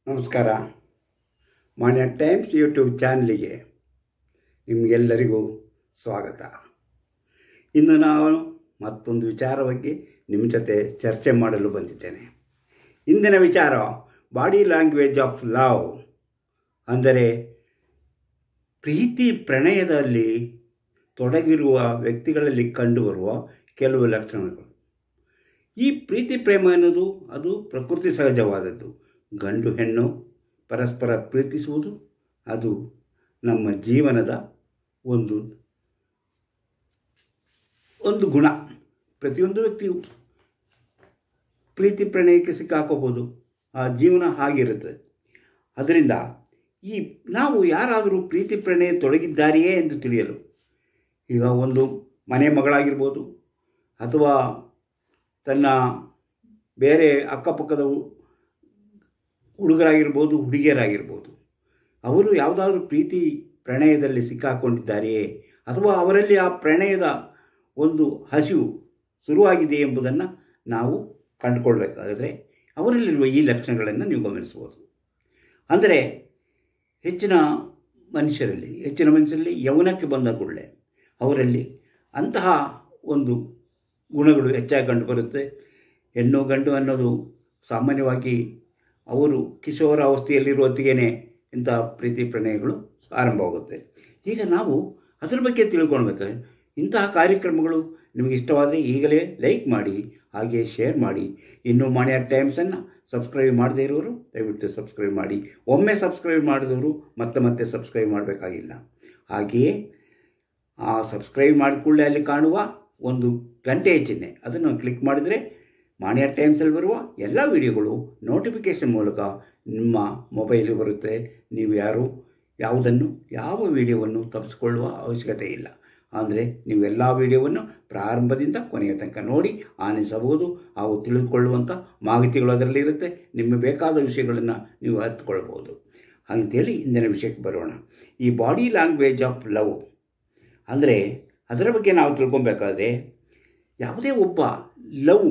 ನಮಸ್ಕಾರ ಮಾನ್ಯ times YouTube ಚಾನಲಿಗೆ ನಿಮಗೆಲ್ಲರಿಗೂ ಸ್ವಾಗತ ಇಂದು ನಾನು ಮತ್ತೊಂದು ವಿಚಾರ ಬಗ್ಗೆ ನಿಮ್ಮ ಜೊತೆ ಚರ್ಚೆ ಮಾಡಲು ಬಂದಿದ್ದೇನೆ ಇಂದಿನ ವಿಚಾರ ಬಾಡಿ ಲ್ಯಾಂಗ್ವೇಜ್ ಆಫ್ ಲವ್ ಅಂದರೆ ಪ್ರೀತಿ ಪ್ರಣಯದಲ್ಲಿ ತೊಡಗಿರುವ ವ್ಯಕ್ತಿಗಳಲ್ಲಿ ಕಂಡುಬರುವ ಕೆಲವು ಲಕ್ಷಣಗಳು ಈ ಪ್ರೀತಿ ಪ್ರೇಮ ಅನ್ನೋದು ಅದು ಪ್ರಕೃತಿ ಸಹಜವಾದದ್ದು ಗಂಡು ಹೆಣ್ಣು ಪರಸ್ಪರ ಪ್ರೀತಿಸುವುದು ಅದು ನಮ್ಮ ಜೀವನದ ಒಂದು ಒಂದು ಗುಣ ಪ್ರತಿಯೊಂದು ವ್ಯಕ್ತಿಯು ಪ್ರೀತಿ ಪ್ರಣಯಕ್ಕೆ ಸಿಕ್ಕಾಕೋಬೋದು ಆ ಜೀವನ ಹಾಗಿರುತ್ತದೆ ಅದರಿಂದ ಈ ನಾವು ಯಾರಾದರೂ ಪ್ರೀತಿ ಪ್ರಣಯ ತೊಡಗಿದ್ದಾರೆಯೇ ಎಂದು ತಿಳಿಯಲು ಈಗ ಒಂದು ಮನೆ ಮಗಳಾಗಿರ್ಬೋದು ಅಥವಾ ತನ್ನ ಬೇರೆ ಅಕ್ಕಪಕ್ಕದ ಹುಡುಗರಾಗಿರ್ಬೋದು ಹುಡುಗಿಯರಾಗಿರ್ಬೋದು ಅವರು ಯಾವುದಾದ್ರೂ ಪ್ರೀತಿ ಪ್ರಣಯದಲ್ಲಿ ಸಿಕ್ಕಾಕೊಂಡಿದ್ದಾರೆಯೇ ಅಥವಾ ಅವರಲ್ಲಿ ಆ ಪ್ರಣಯದ ಒಂದು ಹಸಿವು ಶುರುವಾಗಿದೆ ಎಂಬುದನ್ನು ನಾವು ಕಂಡುಕೊಳ್ಬೇಕಾದರೆ ಅವರಲ್ಲಿರುವ ಈ ಲಕ್ಷಣಗಳನ್ನು ನೀವು ಗಮನಿಸ್ಬೋದು ಅಂದರೆ ಹೆಚ್ಚಿನ ಮನುಷ್ಯರಲ್ಲಿ ಹೆಚ್ಚಿನ ಮನುಷ್ಯರಲ್ಲಿ ಯೌವನಕ್ಕೆ ಬಂದ ಕೂಡಲೇ ಅವರಲ್ಲಿ ಅಂತಹ ಒಂದು ಗುಣಗಳು ಹೆಚ್ಚಾಗಿ ಕಂಡುಬರುತ್ತೆ ಹೆಣ್ಣು ಗಂಡು ಅನ್ನೋದು ಸಾಮಾನ್ಯವಾಗಿ ಅವರು ಕಿಶೋರ ಅವಸ್ಥೆಯಲ್ಲಿರುವ ಹೊತ್ತಿಗೆ ಇಂಥ ಪ್ರೀತಿ ಪ್ರಣಯಗಳು ಆರಂಭವಾಗುತ್ತೆ ಈಗ ನಾವು ಅದರ ಬಗ್ಗೆ ತಿಳ್ಕೊಳ್ಬೇಕಾದ್ರೆ ಇಂತಹ ಕಾರ್ಯಕ್ರಮಗಳು ನಿಮಗೆ ಇಷ್ಟವಾದರೆ ಈಗಲೇ ಲೈಕ್ ಮಾಡಿ ಹಾಗೆ ಶೇರ್ ಮಾಡಿ ಇನ್ನೂ ಮಾನ್ಯ ಟೈಮ್ಸನ್ನು ಸಬ್ಸ್ಕ್ರೈಬ್ ಮಾಡದೇ ಇರೋರು ದಯವಿಟ್ಟು ಸಬ್ಸ್ಕ್ರೈಬ್ ಮಾಡಿ ಒಮ್ಮೆ ಸಬ್ಸ್ಕ್ರೈಬ್ ಮಾಡಿದವರು ಮತ್ತೆ ಮತ್ತೆ ಸಬ್ಸ್ಕ್ರೈಬ್ ಮಾಡಬೇಕಾಗಿಲ್ಲ ಹಾಗೆಯೇ ಆ ಸಬ್ಸ್ಕ್ರೈಬ್ ಮಾಡಿದ ಕೂಡಲೇ ಅಲ್ಲಿ ಕಾಣುವ ಒಂದು ಗಂಟೆಯ ಚಿಹ್ನೆ ಅದನ್ನು ಕ್ಲಿಕ್ ಮಾಡಿದರೆ ಮಾನ್ಯ ಟೈಮ್ಸಲ್ಲಿ ಬರುವ ಎಲ್ಲ ವಿಡಿಯೋಗಳು ನೋಟಿಫಿಕೇಷನ್ ಮೂಲಕ ನಿಮ್ಮ ಮೊಬೈಲಿಗೆ ಬರುತ್ತೆ ನೀವು ಯಾರು ಯಾವುದನ್ನು ಯಾವ ವಿಡಿಯೋವನ್ನು ತಪ್ಪಿಸ್ಕೊಳ್ಳುವ ಅವಶ್ಯಕತೆ ಇಲ್ಲ ಅಂದರೆ ನೀವು ಎಲ್ಲ ವಿಡಿಯೋವನ್ನು ಪ್ರಾರಂಭದಿಂದ ಕೊನೆಯ ತನಕ ನೋಡಿ ಆನಂದಿಸಬಹುದು ಹಾಗೂ ತಿಳಿದುಕೊಳ್ಳುವಂಥ ಮಾಹಿತಿಗಳು ಅದರಲ್ಲಿ ಇರುತ್ತೆ ನಿಮಗೆ ಬೇಕಾದ ವಿಷಯಗಳನ್ನು ನೀವು ಅರ್ಥಕೊಳ್ಬೋದು ಹಾಗಂತೇಳಿ ಇಂದಿನ ವಿಷಯಕ್ಕೆ ಬರೋಣ ಈ ಬಾಡಿ ಲ್ಯಾಂಗ್ವೇಜ್ ಆಫ್ ಲವ್ ಅಂದರೆ ಅದರ ಬಗ್ಗೆ ನಾವು ತಿಳ್ಕೊಬೇಕಾದ್ರೆ ಯಾವುದೇ ಒಬ್ಬ ಲವ್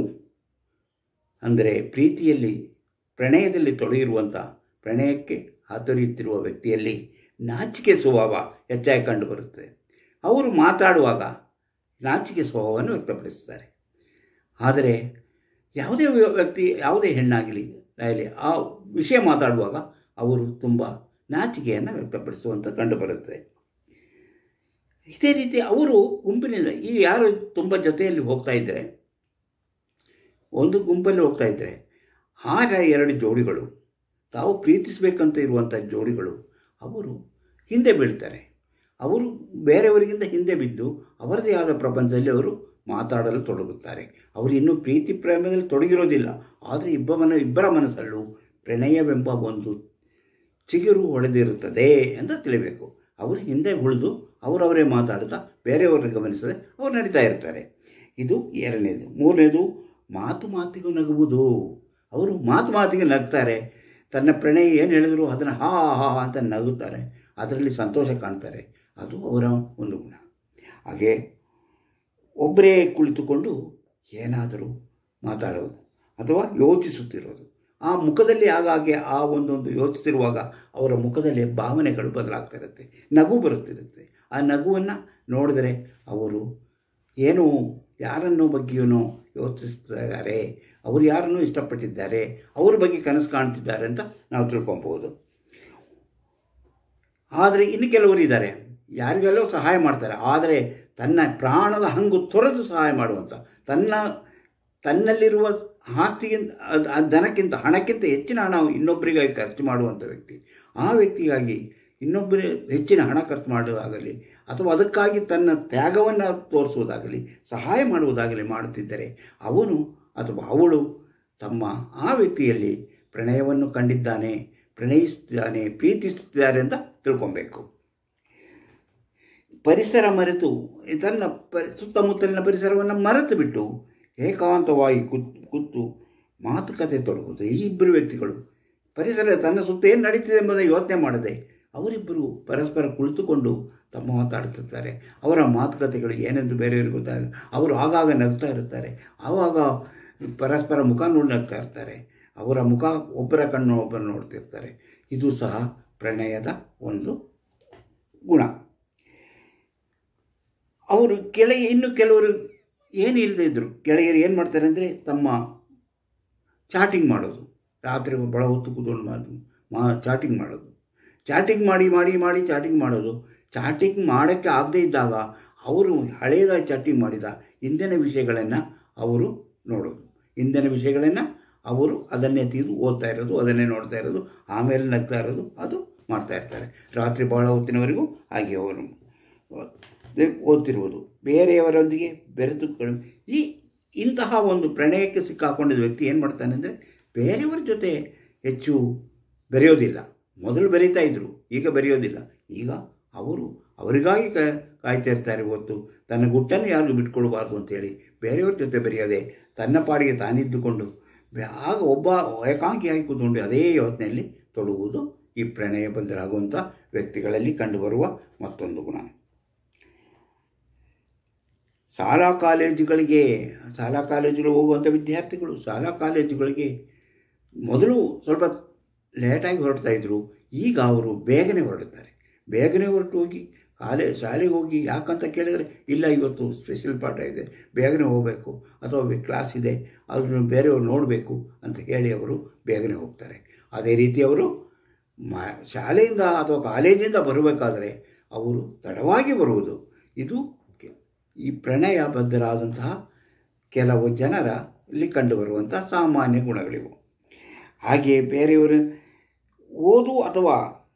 ಅಂದರೆ ಪ್ರೀತಿಯಲ್ಲಿ ಪ್ರಣಯದಲ್ಲಿ ತೊಡಗಿರುವಂಥ ಪ್ರಣಯಕ್ಕೆ ಹಾತೊರೆಯುತ್ತಿರುವ ವ್ಯಕ್ತಿಯಲ್ಲಿ ನಾಚಿಕೆ ಸ್ವಭಾವ ಹೆಚ್ಚಾಗಿ ಕಂಡುಬರುತ್ತದೆ ಅವರು ಮಾತಾಡುವಾಗ ನಾಚಿಕೆ ಸ್ವಭಾವವನ್ನು ವ್ಯಕ್ತಪಡಿಸುತ್ತಾರೆ ಆದರೆ ಯಾವುದೇ ವ್ಯಕ್ತಿ ಯಾವುದೇ ಹೆಣ್ಣಾಗಲಿ ಆಗಲಿ ಆ ವಿಷಯ ಮಾತಾಡುವಾಗ ಅವರು ತುಂಬ ನಾಚಿಕೆಯನ್ನು ವ್ಯಕ್ತಪಡಿಸುವಂಥ ಕಂಡುಬರುತ್ತದೆ ಇದೇ ರೀತಿ ಅವರು ಗುಂಪಿನಿಂದ ಈ ಯಾರು ತುಂಬ ಜೊತೆಯಲ್ಲಿ ಹೋಗ್ತಾ ಇದ್ದರೆ ಒಂದು ಗುಂಪಲ್ಲಿ ಹೋಗ್ತಾ ಇದ್ದರೆ ಆಗ ಎರಡು ಜೋಡಿಗಳು ತಾವು ಪ್ರೀತಿಸಬೇಕಂತ ಇರುವಂಥ ಜೋಡಿಗಳು ಅವರು ಹಿಂದೆ ಬೀಳ್ತಾರೆ ಅವರು ಬೇರೆಯವರಿಗಿಂತ ಹಿಂದೆ ಬಿದ್ದು ಅವರದೇ ಆದ ಪ್ರಪಂಚದಲ್ಲಿ ಅವರು ಮಾತಾಡಲು ತೊಡಗುತ್ತಾರೆ ಅವರು ಇನ್ನೂ ಪ್ರೀತಿ ಪ್ರೇಮದಲ್ಲಿ ತೊಡಗಿರೋದಿಲ್ಲ ಆದರೆ ಇಬ್ಬ ಮನ ಇಬ್ಬರ ಮನಸ್ಸಲ್ಲೂ ಪ್ರಣಯವೆಂಬ ಒಂದು ಚಿಗುರು ಹೊಡೆದಿರುತ್ತದೆ ಅಂತ ತಿಳಿಬೇಕು ಅವರು ಹಿಂದೆ ಉಳಿದು ಅವರವರೇ ಮಾತಾಡುತ್ತಾ ಬೇರೆಯವರನ್ನು ಗಮನಿಸದೆ ಅವರು ನಡೀತಾ ಇರ್ತಾರೆ ಇದು ಎರಡನೇದು ಮೂರನೇದು ಮಾತು ಮಾತಿಗೂ ನಗುವುದು ಅವರು ಮಾತು ಮಾತಿಗೆ ನಗ್ತಾರೆ ತನ್ನ ಪ್ರಣಯ ಏನು ಹೇಳಿದ್ರು ಅದನ್ನು ಹಾ ಹಾ ಅಂತ ನಗುತ್ತಾರೆ ಅದರಲ್ಲಿ ಸಂತೋಷ ಕಾಣ್ತಾರೆ ಅದು ಅವರ ಒಂದು ಗುಣ ಹಾಗೆ ಒಬ್ಬರೇ ಕುಳಿತುಕೊಂಡು ಏನಾದರೂ ಮಾತಾಡೋದು ಅಥವಾ ಯೋಚಿಸುತ್ತಿರೋದು ಆ ಮುಖದಲ್ಲಿ ಆಗಾಗ್ಗೆ ಆ ಒಂದೊಂದು ಯೋಚಿಸಿರುವಾಗ ಅವರ ಮುಖದಲ್ಲಿ ಭಾವನೆಗಳು ಬದಲಾಗ್ತಾ ಇರುತ್ತೆ ನಗು ಬರುತ್ತಿರುತ್ತೆ ಆ ನಗುವನ್ನು ನೋಡಿದರೆ ಅವರು ಏನೋ ಯಾರನ್ನೋ ಬಗ್ಗೆಯೂ ಯೋಚಿಸ್ತಿದ್ದಾರೆ ಅವರು ಯಾರನ್ನೂ ಇಷ್ಟಪಟ್ಟಿದ್ದಾರೆ ಅವ್ರ ಬಗ್ಗೆ ಕನಸು ಕಾಣ್ತಿದ್ದಾರೆ ಅಂತ ನಾವು ತಿಳ್ಕೊಬೋದು ಆದರೆ ಇನ್ನು ಕೆಲವರು ಇದ್ದಾರೆ ಯಾರಿಗೆಲ್ಲೋ ಸಹಾಯ ಮಾಡ್ತಾರೆ ಆದರೆ ತನ್ನ ಪ್ರಾಣದ ಹಂಗು ತೊರೆದು ಸಹಾಯ ಮಾಡುವಂಥ ತನ್ನ ತನ್ನಲ್ಲಿರುವ ಆಸ್ತಿಗಿಂತ ದನಕ್ಕಿಂತ ಹಣಕ್ಕಿಂತ ಹೆಚ್ಚಿನ ಹಣ ಇನ್ನೊಬ್ಬರಿಗಾಗಿ ಖರ್ಚು ಮಾಡುವಂಥ ವ್ಯಕ್ತಿ ಆ ವ್ಯಕ್ತಿಗಾಗಿ ಇನ್ನೊಬ್ಬರೇ ಹೆಚ್ಚಿನ ಹಣ ಖರ್ಚು ಮಾಡುವುದಾಗಲಿ ಅಥವಾ ಅದಕ್ಕಾಗಿ ತನ್ನ ತ್ಯಾಗವನ್ನು ತೋರಿಸುವುದಾಗಲಿ ಸಹಾಯ ಮಾಡುವುದಾಗಲಿ ಮಾಡುತ್ತಿದ್ದರೆ ಅವನು ಅಥವಾ ಅವಳು ತಮ್ಮ ಆ ವ್ಯಕ್ತಿಯಲ್ಲಿ ಪ್ರಣಯವನ್ನು ಕಂಡಿದ್ದಾನೆ ಪ್ರಣಯಿಸುತ್ತಿದ್ದಾನೆ ಪ್ರೀತಿಸುತ್ತಿದ್ದಾರೆ ಅಂತ ತಿಳ್ಕೊಬೇಕು ಪರಿಸರ ಮರೆತು ತನ್ನ ಪರಿ ಸುತ್ತಮುತ್ತಲಿನ ಪರಿಸರವನ್ನು ಮರೆತು ಬಿಟ್ಟು ಏಕಾಂತವಾಗಿ ಕೂತ್ ಕೂತು ಮಾತುಕತೆ ತೊಡಗುವುದು ಈ ಇಬ್ಬರು ವ್ಯಕ್ತಿಗಳು ಪರಿಸರ ತನ್ನ ಸುತ್ತ ಏನು ನಡೀತಿದೆ ಎಂಬುದನ್ನು ಯೋಚನೆ ಮಾಡದೆ ಅವರಿಬ್ಬರು ಪರಸ್ಪರ ಕುಳಿತುಕೊಂಡು ತಮ್ಮ ಮಾತಾಡುತ್ತಿರ್ತಾರೆ ಅವರ ಮಾತುಕತೆಗಳು ಏನೆಂದು ಬೇರೆಯವರಿಗೆ ಗೊತ್ತಾಗಲ್ಲ ಅವರು ಆಗಾಗ ನಗ್ತಾ ಇರುತ್ತಾರೆ ಆವಾಗ ಪರಸ್ಪರ ಮುಖ ನೋಡಿ ನಗ್ತಾ ಇರ್ತಾರೆ ಅವರ ಮುಖ ಒಬ್ಬರ ಕಣ್ಣು ಒಬ್ಬರು ನೋಡ್ತಿರ್ತಾರೆ ಇದು ಸಹ ಪ್ರಣಯದ ಒಂದು ಗುಣ ಅವರು ಕೆಳಗೆ ಇನ್ನು ಕೆಲವರು ಏನು ಇಲ್ಲದೆ ಇದ್ದರು ಕೆಳಗೆರು ಏನು ಮಾಡ್ತಾರೆ ಅಂದರೆ ತಮ್ಮ ಚಾಟಿಂಗ್ ಮಾಡೋದು ರಾತ್ರಿ ಬಹಳ ಹೊತ್ತು ಕೂತ್ಕೊಂಡು ಮಾತು ಮಾ ಚಾಟಿಂಗ್ ಮಾಡೋದು ಚಾಟಿಂಗ್ ಮಾಡಿ ಮಾಡಿ ಮಾಡಿ ಚಾಟಿಂಗ್ ಮಾಡೋದು ಚಾಟಿಂಗ್ ಮಾಡೋಕ್ಕೆ ಆಗದೇ ಇದ್ದಾಗ ಅವರು ಹಳೆಯದಾಗಿ ಚಾಟಿಂಗ್ ಮಾಡಿದ ಹಿಂದಿನ ವಿಷಯಗಳನ್ನು ಅವರು ನೋಡೋದು ಹಿಂದಿನ ವಿಷಯಗಳನ್ನು ಅವರು ಅದನ್ನೇ ತೆಗೆದು ಓದ್ತಾ ಇರೋದು ಅದನ್ನೇ ನೋಡ್ತಾ ಇರೋದು ಆಮೇಲೆ ನಗ್ತಾ ಇರೋದು ಅದು ಮಾಡ್ತಾ ಇರ್ತಾರೆ ರಾತ್ರಿ ಬಹಳ ಹೊತ್ತಿನವರೆಗೂ ಹಾಗೆ ಅವರು ಓದ್ತಿರುವುದು ಬೇರೆಯವರೊಂದಿಗೆ ಬೆರೆತು ಈ ಇಂತಹ ಒಂದು ಪ್ರಣಯಕ್ಕೆ ಸಿಕ್ಕಾಕೊಂಡಿದ್ದ ವ್ಯಕ್ತಿ ಏನು ಮಾಡ್ತಾನೆ ಅಂದರೆ ಬೇರೆಯವರ ಜೊತೆ ಹೆಚ್ಚು ಬೆರೆಯೋದಿಲ್ಲ ಮೊದಲು ಬೆರೀತಾ ಇದ್ದರು ಈಗ ಬೆರೆಯೋದಿಲ್ಲ ಈಗ ಅವರು ಅವರಿಗಾಗಿ ಕ ಕಾಯ್ತಾ ಇರ್ತಾರೆ ಹೊತ್ತು ತನ್ನ ಗುಟ್ಟನ್ನು ಯಾರಿಗೂ ಬಿಟ್ಕೊಡ್ಬಾರ್ದು ಅಂತೇಳಿ ಬೇರೆಯವ್ರ ಜೊತೆ ಬೆರೆಯೋದೆ ತನ್ನ ಪಾಡಿಗೆ ತಾನಿದ್ದುಕೊಂಡು ಆಗ ಒಬ್ಬ ಏಕಾಂಗಿಯಾಗಿ ಕೂತ್ಕೊಂಡು ಅದೇ ಯೋಚನೆಯಲ್ಲಿ ತೊಡಗುವುದು ಈ ಪ್ರಣಯ ಬಂಧರಾಗುವಂಥ ವ್ಯಕ್ತಿಗಳಲ್ಲಿ ಕಂಡುಬರುವ ಮತ್ತೊಂದು ಗುಣ ಶಾಲಾ ಕಾಲೇಜುಗಳಿಗೆ ಶಾಲಾ ಕಾಲೇಜುಗಳು ಹೋಗುವಂಥ ವಿದ್ಯಾರ್ಥಿಗಳು ಶಾಲಾ ಕಾಲೇಜುಗಳಿಗೆ ಮೊದಲು ಸ್ವಲ್ಪ ಲೇಟಾಗಿ ಹೊರಡ್ತಾ ಇದ್ದರು ಈಗ ಅವರು ಬೇಗನೆ ಹೊರಡುತ್ತಾರೆ ಬೇಗನೆ ಹೊರಟು ಹೋಗಿ ಕಾಲೇ ಶಾಲೆಗೆ ಹೋಗಿ ಯಾಕಂತ ಕೇಳಿದರೆ ಇಲ್ಲ ಇವತ್ತು ಸ್ಪೆಷಲ್ ಪಾಠ ಇದೆ ಬೇಗನೆ ಹೋಗಬೇಕು ಅಥವಾ ಕ್ಲಾಸ್ ಇದೆ ಅದನ್ನು ಬೇರೆಯವರು ನೋಡಬೇಕು ಅಂತ ಹೇಳಿ ಅವರು ಬೇಗನೆ ಹೋಗ್ತಾರೆ ಅದೇ ರೀತಿ ಅವರು ಮ ಶಾಲೆಯಿಂದ ಅಥವಾ ಕಾಲೇಜಿಂದ ಬರಬೇಕಾದರೆ ಅವರು ತಡವಾಗಿ ಬರುವುದು ಇದು ಈ ಪ್ರಣಯ ಬದ್ಧರಾದಂತಹ ಕೆಲವು ಜನರ ಇಲ್ಲಿ ಕಂಡುಬರುವಂಥ ಸಾಮಾನ್ಯ ಗುಣಗಳಿವು ಹಾಗೆಯೇ ಬೇರೆಯವರು ಓದು ಅಥವಾ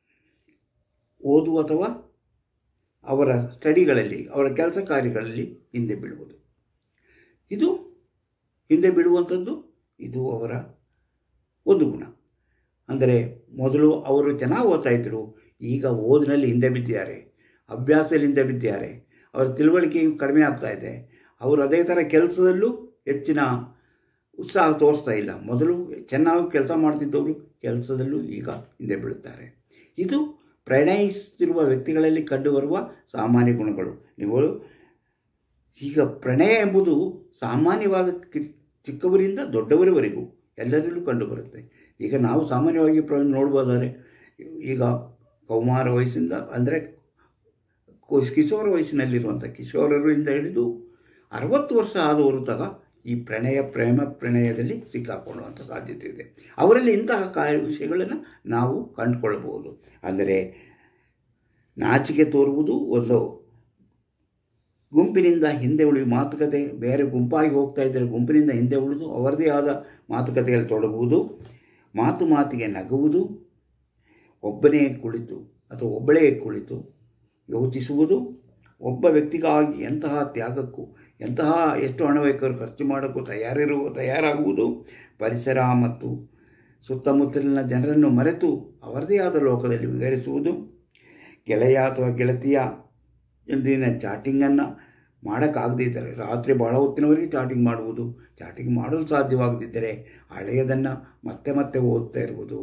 ಓದು ಅಥವಾ ಅವರ ಸ್ಟಡಿಗಳಲ್ಲಿ ಅವರ ಕೆಲಸ ಕಾರ್ಯಗಳಲ್ಲಿ ಹಿಂದೆ ಬೀಳುವುದು ಇದು ಹಿಂದೆ ಬೀಳುವಂಥದ್ದು ಇದು ಅವರ ಒಂದು ಗುಣ ಅಂದರೆ ಮೊದಲು ಅವರು ಚೆನ್ನಾಗಿ ಓದ್ತಾ ಇದ್ದರು ಈಗ ಓದಿನಲ್ಲಿ ಹಿಂದೆ ಬಿದ್ದಿದ್ದಾರೆ ಅಭ್ಯಾಸದಲ್ಲಿ ಹಿಂದೆ ಬಿದ್ದಿದ್ದಾರೆ ಅವರ ತಿಳುವಳಿಕೆ ಕಡಿಮೆ ಆಗ್ತಾ ಇದೆ ಅವರು ಅದೇ ಥರ ಕೆಲಸದಲ್ಲೂ ಹೆಚ್ಚಿನ ಉತ್ಸಾಹ ತೋರಿಸ್ತಾ ಇಲ್ಲ ಮೊದಲು ಚೆನ್ನಾಗಿ ಕೆಲಸ ಮಾಡ್ತಿದ್ದವರು ಕೆಲಸದಲ್ಲೂ ಈಗ ಹಿಂದೆ ಬೀಳುತ್ತಾರೆ ಇದು ಪ್ರಣಯಿಸುತ್ತಿರುವ ವ್ಯಕ್ತಿಗಳಲ್ಲಿ ಕಂಡುಬರುವ ಸಾಮಾನ್ಯ ಗುಣಗಳು ನೀವು ಈಗ ಪ್ರಣಯ ಎಂಬುದು ಸಾಮಾನ್ಯವಾದ ಚಿಕ್ಕವರಿಂದ ದೊಡ್ಡವರವರೆಗೂ ಎಲ್ಲರಲ್ಲೂ ಕಂಡುಬರುತ್ತೆ ಈಗ ನಾವು ಸಾಮಾನ್ಯವಾಗಿ ಪ್ರ ನೋಡ್ಬೋದಾದರೆ ಈಗ ಕೌಮಾರ ವಯಸ್ಸಿಂದ ಅಂದರೆ ಕಿಶೋರ ವಯಸ್ಸಿನಲ್ಲಿರುವಂಥ ಕಿಶೋರರಿಂದ ಹಿಡಿದು ಅರವತ್ತು ವರ್ಷ ಆದವರು ತಗ ಈ ಪ್ರಣಯ ಪ್ರೇಮ ಪ್ರಣಯದಲ್ಲಿ ಸಿಕ್ಕಾಕೊಳ್ಳುವಂಥ ಸಾಧ್ಯತೆ ಇದೆ ಅವರಲ್ಲಿ ಇಂತಹ ಕಾರ್ಯ ವಿಷಯಗಳನ್ನು ನಾವು ಕಂಡುಕೊಳ್ಳಬಹುದು ಅಂದರೆ ನಾಚಿಕೆ ತೋರುವುದು ಒಂದು ಗುಂಪಿನಿಂದ ಹಿಂದೆ ಉಳಿಯುವ ಮಾತುಕತೆ ಬೇರೆ ಗುಂಪಾಗಿ ಹೋಗ್ತಾ ಇದ್ದರೆ ಗುಂಪಿನಿಂದ ಹಿಂದೆ ಉಳಿದು ಅವರದೇ ಆದ ಮಾತುಕತೆಯಲ್ಲಿ ತೊಡಗುವುದು ಮಾತು ಮಾತಿಗೆ ನಗುವುದು ಒಬ್ಬನೇ ಕುಳಿತು ಅಥವಾ ಒಬ್ಬಳೇ ಕುಳಿತು ಯೋಚಿಸುವುದು ಒಬ್ಬ ವ್ಯಕ್ತಿಗಾಗಿ ಎಂತಹ ತ್ಯಾಗಕ್ಕೂ ಎಂತಹ ಎಷ್ಟು ಹಣ ಬೇಕಾದ್ರೂ ಖರ್ಚು ಮಾಡೋಕ್ಕೂ ತಯಾರಿರುವ ತಯಾರಾಗುವುದು ಪರಿಸರ ಮತ್ತು ಸುತ್ತಮುತ್ತಲಿನ ಜನರನ್ನು ಮರೆತು ಅವರದೇ ಆದ ಲೋಕದಲ್ಲಿ ವಿಹರಿಸುವುದು ಗೆಳೆಯ ಅಥವಾ ಗೆಳತಿಯ ಎಂದಿನ ಚಾಟಿಂಗನ್ನು ಮಾಡೋಕ್ಕಾಗದೇ ಇದ್ದರೆ ರಾತ್ರಿ ಬಹಳ ಹೊತ್ತಿನವರೆಗೆ ಚಾಟಿಂಗ್ ಮಾಡುವುದು ಚಾಟಿಂಗ್ ಮಾಡಲು ಸಾಧ್ಯವಾಗದಿದ್ದರೆ ಹಳೆಯದನ್ನು ಮತ್ತೆ ಮತ್ತೆ ಓದ್ತಾ ಇರುವುದು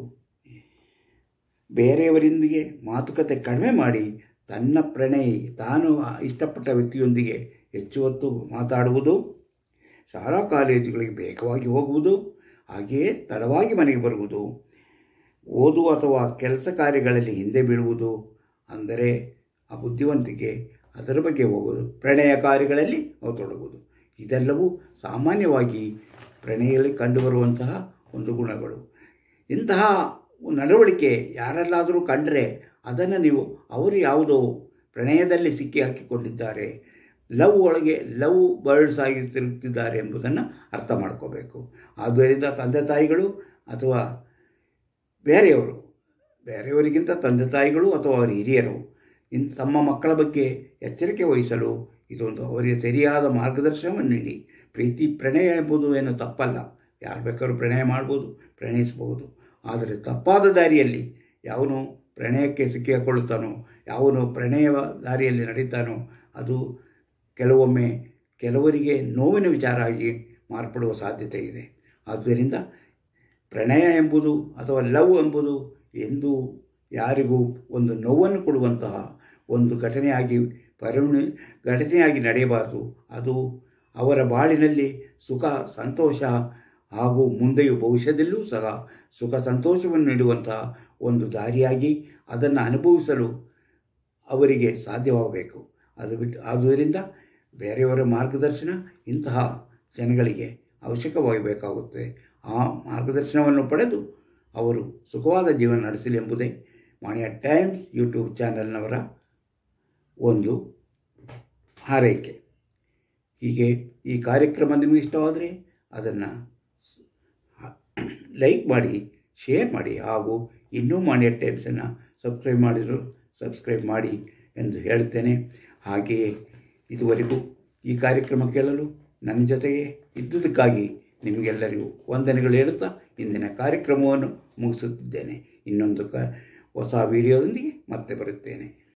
ಬೇರೆಯವರೊಂದಿಗೆ ಮಾತುಕತೆ ಕಡಿಮೆ ಮಾಡಿ ತನ್ನ ಪ್ರಣಯಿ ತಾನು ಇಷ್ಟಪಟ್ಟ ವ್ಯಕ್ತಿಯೊಂದಿಗೆ ಹೆಚ್ಚು ಹೊತ್ತು ಮಾತಾಡುವುದು ಶಾಲಾ ಕಾಲೇಜುಗಳಿಗೆ ಬೇಗವಾಗಿ ಹೋಗುವುದು ಹಾಗೆಯೇ ತಡವಾಗಿ ಮನೆಗೆ ಬರುವುದು ಓದು ಅಥವಾ ಕೆಲಸ ಕಾರ್ಯಗಳಲ್ಲಿ ಹಿಂದೆ ಬೀಳುವುದು ಅಂದರೆ ಆ ಬುದ್ಧಿವಂತಿಕೆ ಅದರ ಬಗ್ಗೆ ಹೋಗೋದು ಪ್ರಣಯ ಕಾರ್ಯಗಳಲ್ಲಿ ನಾವು ತೊಡಗುವುದು ಇದೆಲ್ಲವೂ ಸಾಮಾನ್ಯವಾಗಿ ಪ್ರಣಯದಲ್ಲಿ ಕಂಡುಬರುವಂತಹ ಒಂದು ಗುಣಗಳು ಇಂತಹ ನಡವಳಿಕೆ ಯಾರಲ್ಲಾದರೂ ಕಂಡರೆ ಅದನ್ನು ನೀವು ಅವರು ಯಾವುದೋ ಪ್ರಣಯದಲ್ಲಿ ಸಿಕ್ಕಿ ಹಾಕಿಕೊಂಡಿದ್ದಾರೆ ಲವ್ ಒಳಗೆ ಲವ್ ಬರ್ಡ್ಸ್ ಆಗಿ ತಿರುಗ್ತಿದ್ದಾರೆ ಎಂಬುದನ್ನು ಅರ್ಥ ಮಾಡ್ಕೋಬೇಕು ಆದ್ದರಿಂದ ತಂದೆ ತಾಯಿಗಳು ಅಥವಾ ಬೇರೆಯವರು ಬೇರೆಯವರಿಗಿಂತ ತಂದೆ ತಾಯಿಗಳು ಅಥವಾ ಅವರ ಹಿರಿಯರು ಇನ್ ತಮ್ಮ ಮಕ್ಕಳ ಬಗ್ಗೆ ಎಚ್ಚರಿಕೆ ವಹಿಸಲು ಇದೊಂದು ಅವರಿಗೆ ಸರಿಯಾದ ಮಾರ್ಗದರ್ಶನವನ್ನು ನೀಡಿ ಪ್ರೀತಿ ಪ್ರಣಯ ಎಂಬುದು ಏನು ತಪ್ಪಲ್ಲ ಯಾರು ಬೇಕಾದ್ರೂ ಪ್ರಣಯ ಮಾಡ್ಬೋದು ಪ್ರಣಯಿಸಬಹುದು ಆದರೆ ತಪ್ಪಾದ ದಾರಿಯಲ್ಲಿ ಯಾವನು ಪ್ರಣಯಕ್ಕೆ ಸಿಕ್ಕಿಕೊಳ್ಳುತ್ತಾನೋ ಯಾವನು ಪ್ರಣಯ ದಾರಿಯಲ್ಲಿ ನಡೀತಾನೋ ಅದು ಕೆಲವೊಮ್ಮೆ ಕೆಲವರಿಗೆ ನೋವಿನ ವಿಚಾರ ಆಗಿ ಮಾರ್ಪಡುವ ಸಾಧ್ಯತೆ ಇದೆ ಆದ್ದರಿಂದ ಪ್ರಣಯ ಎಂಬುದು ಅಥವಾ ಲವ್ ಎಂಬುದು ಎಂದೂ ಯಾರಿಗೂ ಒಂದು ನೋವನ್ನು ಕೊಡುವಂತಹ ಒಂದು ಘಟನೆಯಾಗಿ ಪರಿಣಿ ಘಟನೆಯಾಗಿ ನಡೆಯಬಾರದು ಅದು ಅವರ ಬಾಳಿನಲ್ಲಿ ಸುಖ ಸಂತೋಷ ಹಾಗೂ ಮುಂದೆಯೂ ಭವಿಷ್ಯದಲ್ಲೂ ಸಹ ಸುಖ ಸಂತೋಷವನ್ನು ನೀಡುವಂತಹ ಒಂದು ದಾರಿಯಾಗಿ ಅದನ್ನು ಅನುಭವಿಸಲು ಅವರಿಗೆ ಸಾಧ್ಯವಾಗಬೇಕು ಅದು ಬಿಟ್ಟು ಆದ್ದರಿಂದ ಬೇರೆಯವರ ಮಾರ್ಗದರ್ಶನ ಇಂತಹ ಜನಗಳಿಗೆ ಅವಶ್ಯಕವಾಗಬೇಕಾಗುತ್ತೆ ಆ ಮಾರ್ಗದರ್ಶನವನ್ನು ಪಡೆದು ಅವರು ಸುಖವಾದ ಜೀವನ ನಡೆಸಲಿ ಎಂಬುದೇ ಮಾಣಿಯ ಟೈಮ್ಸ್ ಯೂಟ್ಯೂಬ್ ಚಾನೆಲ್ನವರ ಒಂದು ಹಾರೈಕೆ ಹೀಗೆ ಈ ಕಾರ್ಯಕ್ರಮ ನಿಮಗೆ ಇಷ್ಟವಾದರೆ ಅದನ್ನು ಲೈಕ್ ಮಾಡಿ ಶೇರ್ ಮಾಡಿ ಹಾಗೂ ಇನ್ನೂ ಮಾನ್ಯ ಟೈಮ್ಸನ್ನು ಸಬ್ಸ್ಕ್ರೈಬ್ ಮಾಡಿದ್ರು ಸಬ್ಸ್ಕ್ರೈಬ್ ಮಾಡಿ ಎಂದು ಹೇಳುತ್ತೇನೆ ಹಾಗೆಯೇ ಇದುವರೆಗೂ ಈ ಕಾರ್ಯಕ್ರಮ ಕೇಳಲು ನನ್ನ ಜೊತೆಗೆ ಇದ್ದುದಕ್ಕಾಗಿ ನಿಮಗೆಲ್ಲರಿಗೂ ವಂದನೆಗಳು ಹೇಳುತ್ತಾ ಇಂದಿನ ಕಾರ್ಯಕ್ರಮವನ್ನು ಮುಗಿಸುತ್ತಿದ್ದೇನೆ ಇನ್ನೊಂದು ಕ ಹೊಸ ವಿಡಿಯೋದೊಂದಿಗೆ ಮತ್ತೆ ಬರುತ್ತೇನೆ